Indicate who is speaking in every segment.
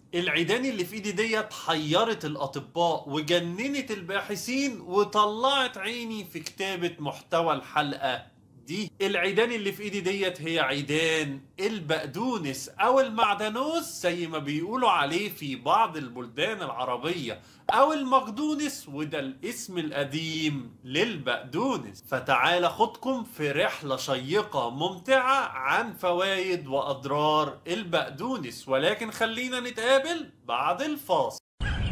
Speaker 1: العيدان اللي في ايدي ديت حيرت الاطباء وجننت الباحثين وطلعت عيني في كتابة محتوى الحلقة دي العيدان اللي في ايدي ديت هي عيدان البقدونس او المعدنوس زي ما بيقولوا عليه في بعض البلدان العربية او المقدونس وده الاسم القديم للبقدونس فتعال خدكم في رحلة شيقة ممتعة عن فوائد واضرار البقدونس ولكن خلينا نتقابل بعد الفاصل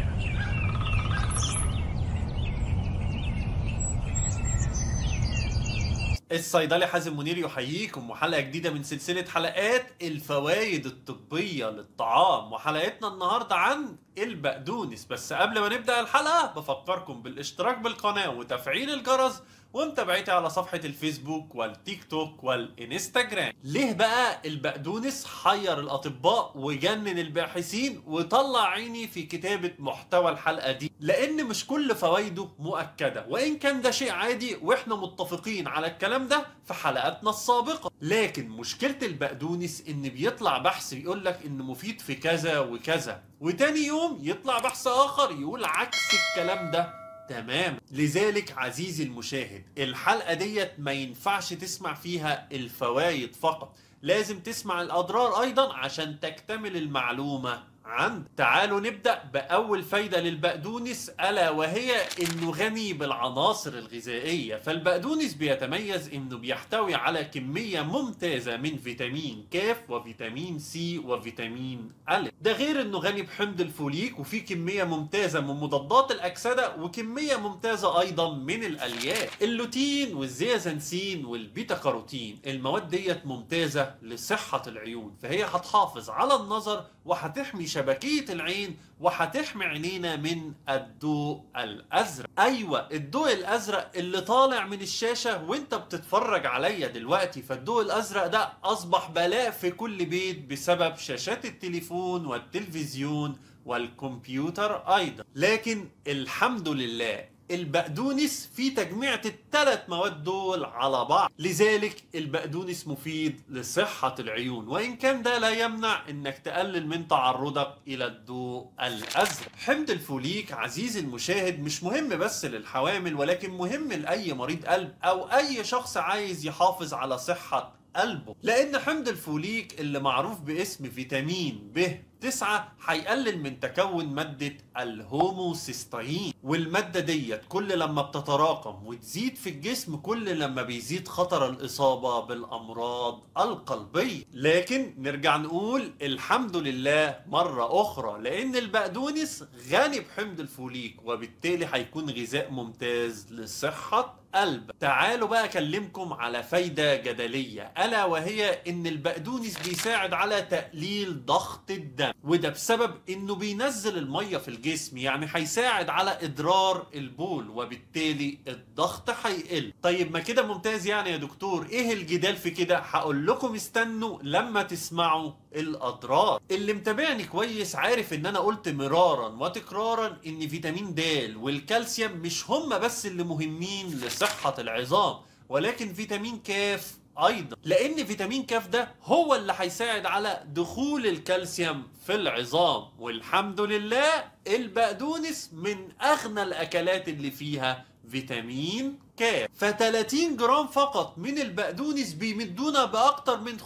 Speaker 1: الصيدلي حازم منير يحييكم وحلقه جديده من سلسله حلقات الفوائد الطبيه للطعام وحلقتنا النهارده عن البقدونس بس قبل ما نبدا الحلقه بفكركم بالاشتراك بالقناه وتفعيل الجرس ومتابعتي على صفحة الفيسبوك والتيك توك والانستجرام ليه بقى البقدونس حير الأطباء وجنن الباحثين وطلع عيني في كتابة محتوى الحلقة دي لأن مش كل فوائده مؤكدة وإن كان ده شيء عادي وإحنا متفقين على الكلام ده في حلقاتنا السابقة لكن مشكلة البقدونس إن بيطلع بحث يقول لك إنه مفيد في كذا وكذا وتاني يوم يطلع بحث آخر يقول عكس الكلام ده تمام لذلك عزيزي المشاهد الحلقة ديت ما ينفعش تسمع فيها الفوائد فقط لازم تسمع الأضرار أيضا عشان تكتمل المعلومة عند تعالوا نبدأ بأول فايدة للبقدونس ألا وهي إنه غني بالعناصر الغذائية فالبقدونس بيتميز إنه بيحتوي على كمية ممتازة من فيتامين كاف وفيتامين سي وفيتامين أ ده غير إنه غني بحمض الفوليك وفي كمية ممتازة من مضادات الأكسدة وكمية ممتازة أيضا من الألياف اللوتين والزيازنسين والبيتا كاروتين المواد ديت ممتازة لصحة العيون فهي هتحافظ على النظر وهتحمي شبكية العين وهتحمي عينينا من الضوء الازرق ايوه الضوء الازرق اللي طالع من الشاشه وانت بتتفرج عليا دلوقتي فالضوء الازرق ده اصبح بلاء في كل بيت بسبب شاشات التليفون والتلفزيون والكمبيوتر ايضا لكن الحمد لله البقدونس في تجميعة الثلاث مواد دول على بعض لذلك البقدونس مفيد لصحة العيون وإن كان ده لا يمنع إنك تقلل من تعرضك إلى الضوء الأزرق حمض الفوليك عزيزي المشاهد مش مهم بس للحوامل ولكن مهم لأي مريض قلب أو أي شخص عايز يحافظ على صحة قلبه لأن حمض الفوليك اللي معروف باسم فيتامين ب تسعة هيقلل من تكون مادة الهوموسيستاين والمادة ديت كل لما بتتراكم وتزيد في الجسم كل لما بيزيد خطر الإصابة بالأمراض القلبية لكن نرجع نقول الحمد لله مرة أخرى لأن البقدونس غني بحمض الفوليك وبالتالي هيكون غذاء ممتاز لصحة قلب تعالوا بقى اكلمكم على فايدة جدلية الا وهي ان البقدونس بيساعد على تقليل ضغط الدم وده بسبب انه بينزل المية في الجسم يعني هيساعد على ادرار البول وبالتالي الضغط هيقل طيب ما كده ممتاز يعني يا دكتور ايه الجدال في كده هقول لكم استنوا لما تسمعوا الاضرار اللي متابعني كويس عارف ان انا قلت مرارا وتكرارا ان فيتامين د والكالسيوم مش هم بس اللي مهمين لصحة العظام ولكن فيتامين كاف ايضا لان فيتامين كاف ده هو اللي هيساعد على دخول الكالسيوم في العظام والحمد لله البقدونس من اغنى الاكلات اللي فيها فيتامين كاف ف 30 جرام فقط من البقدونس بيمدونا باكتر من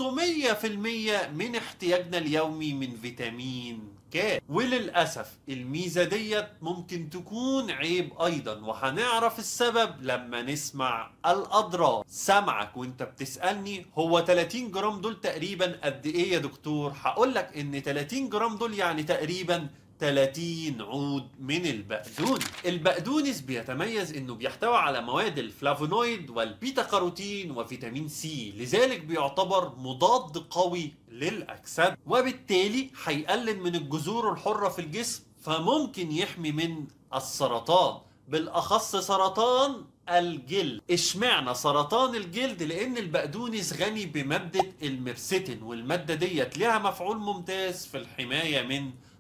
Speaker 1: 500% من احتياجنا اليومي من فيتامين كاف وللاسف الميزه ديت ممكن تكون عيب ايضا وهنعرف السبب لما نسمع الاضرار سمعك وانت بتسالني هو 30 جرام دول تقريبا قد ايه يا دكتور هقول لك ان 30 جرام دول يعني تقريبا 30 عود من البقدونس البقدونس بيتميز انه بيحتوي على مواد الفلافونويد والبيتا كاروتين وفيتامين سي لذلك بيعتبر مضاد قوي للاجساد وبالتالي هيقلل من الجذور الحرة في الجسم فممكن يحمي من السرطان بالاخص سرطان الجلد اشمعنى سرطان الجلد لان البقدونس غني بمادة الميرستين والمادة ديت لها مفعول ممتاز في الحماية من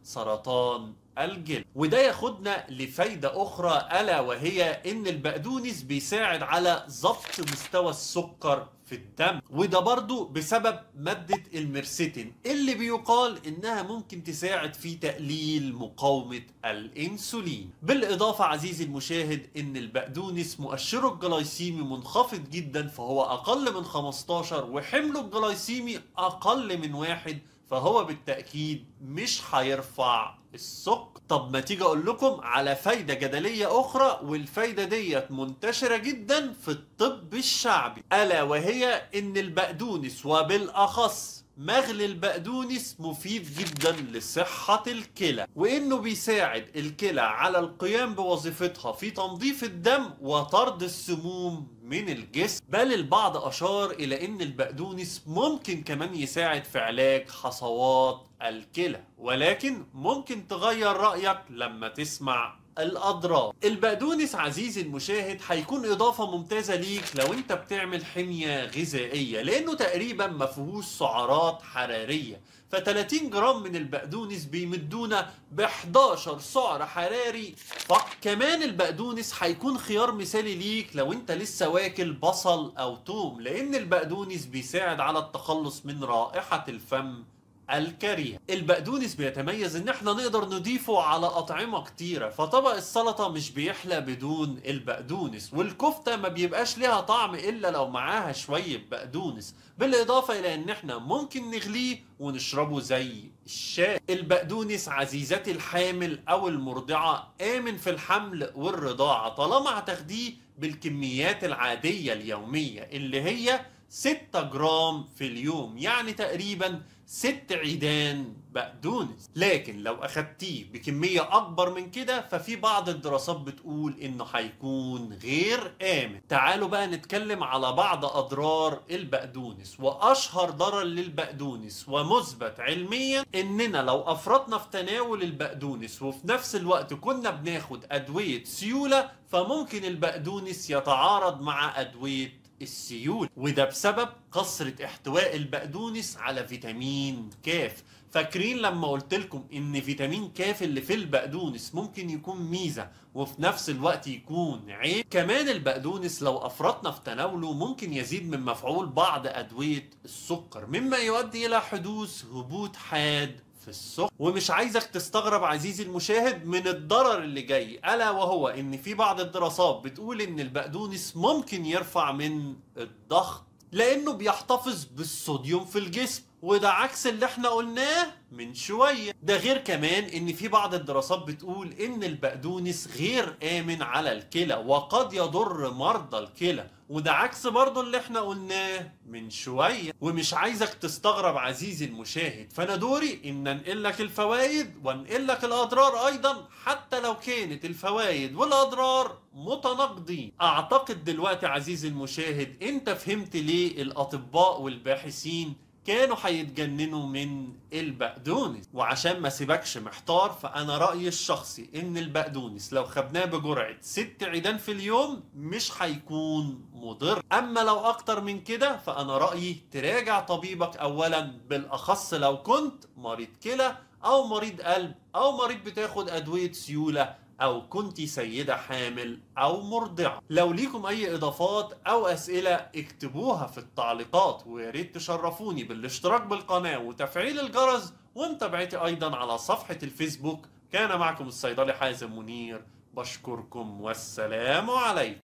Speaker 1: سرطان الجلد وده ياخدنا لفايدة أخرى ألا وهي إن البقدونس بيساعد على ضبط مستوى السكر في الدم وده برضو بسبب مادة الميرسيتين اللي بيقال إنها ممكن تساعد في تقليل مقاومة الإنسولين بالإضافة عزيزي المشاهد إن البقدونس مؤشره الجلايسيمي منخفض جدا فهو أقل من 15 وحمله الجلايسيمي أقل من واحد فهو بالتأكيد مش هيرفع السكر طب ما تيجي اقول لكم على فايدة جدلية اخرى والفايدة ديت منتشرة جدا في الطب الشعبي الا وهي ان البقدونس وبالاخص مغلي البقدونس مفيد جدا لصحة الكلى وانه بيساعد الكلى على القيام بوظيفتها في تنظيف الدم وطرد السموم من الجسم بل البعض اشار الى ان البقدونس ممكن كمان يساعد في علاج حصوات الكلى ولكن ممكن تغير رأيك لما تسمع الأضرار البقدونس عزيزي المشاهد هيكون إضافة ممتازة ليك لو أنت بتعمل حمية غذائية لأنه تقريبا ما فيهوش سعرات حرارية ف 30 جرام من البقدونس بيمدونا ب 11 سعر حراري فقط كمان البقدونس هيكون خيار مثالي ليك لو انت لسه واكل بصل او توم لان البقدونس بيساعد على التخلص من رائحة الفم الكريه البقدونس بيتميز ان احنا نقدر نضيفه على اطعمه كتيره فطبق السلطه مش بيحلى بدون البقدونس والكفته ما بيبقاش ليها طعم الا لو معاها شويه بقدونس بالاضافه الى ان احنا ممكن نغليه ونشربه زي الشاي البقدونس عزيزتي الحامل او المرضعه امن في الحمل والرضاعه طالما هتاخديه بالكميات العاديه اليوميه اللي هي 6 جرام في اليوم يعني تقريبا ست عيدان بقدونس لكن لو اخدتيه بكمية اكبر من كده ففي بعض الدراسات بتقول انه هيكون غير امن تعالوا بقى نتكلم على بعض اضرار البقدونس واشهر ضرر للبقدونس ومثبت علميا اننا لو افرطنا في تناول البقدونس وفي نفس الوقت كنا بناخد ادوية سيولة فممكن البقدونس يتعارض مع ادوية السيول وده بسبب كثرة احتواء البقدونس على فيتامين كاف فاكرين لما قلت لكم ان فيتامين كاف اللي في البقدونس ممكن يكون ميزة وفي نفس الوقت يكون عيب كمان البقدونس لو افرطنا في تناوله ممكن يزيد من مفعول بعض ادوية السكر مما يؤدي الى حدوث هبوط حاد في السكر ومش عايزك تستغرب عزيزي المشاهد من الضرر اللي جاي الا وهو ان في بعض الدراسات بتقول ان البقدونس ممكن يرفع من الضغط لانه بيحتفظ بالصوديوم في الجسم وده عكس اللي احنا قلناه من شوية ده غير كمان ان في بعض الدراسات بتقول ان البقدونس غير امن على الكلى وقد يضر مرضى الكلى وده عكس برضه اللي احنا قلناه من شوية ومش عايزك تستغرب عزيزي المشاهد فانا دوري ان انقل لك الفوائد وانقل لك الاضرار ايضا حتى لو كانت الفوائد والاضرار متناقضين اعتقد دلوقتي عزيزي المشاهد انت فهمت ليه الاطباء والباحثين كانوا هيتجننوا من البقدونس وعشان ما سيبكش محتار فانا رايي الشخصي ان البقدونس لو خدناه بجرعه ست عيدان في اليوم مش هيكون مضر اما لو اكتر من كده فانا رايي تراجع طبيبك اولا بالاخص لو كنت مريض كلى او مريض قلب او مريض بتاخد ادويه سيوله او كنت سيدة حامل او مرضعة لو ليكم اي اضافات او اسئلة اكتبوها في التعليقات ويا ريت تشرفوني بالاشتراك بالقناة وتفعيل الجرس ومتابعتي ايضا على صفحة الفيسبوك كان معكم الصيدلي حازم منير بشكركم والسلام عليكم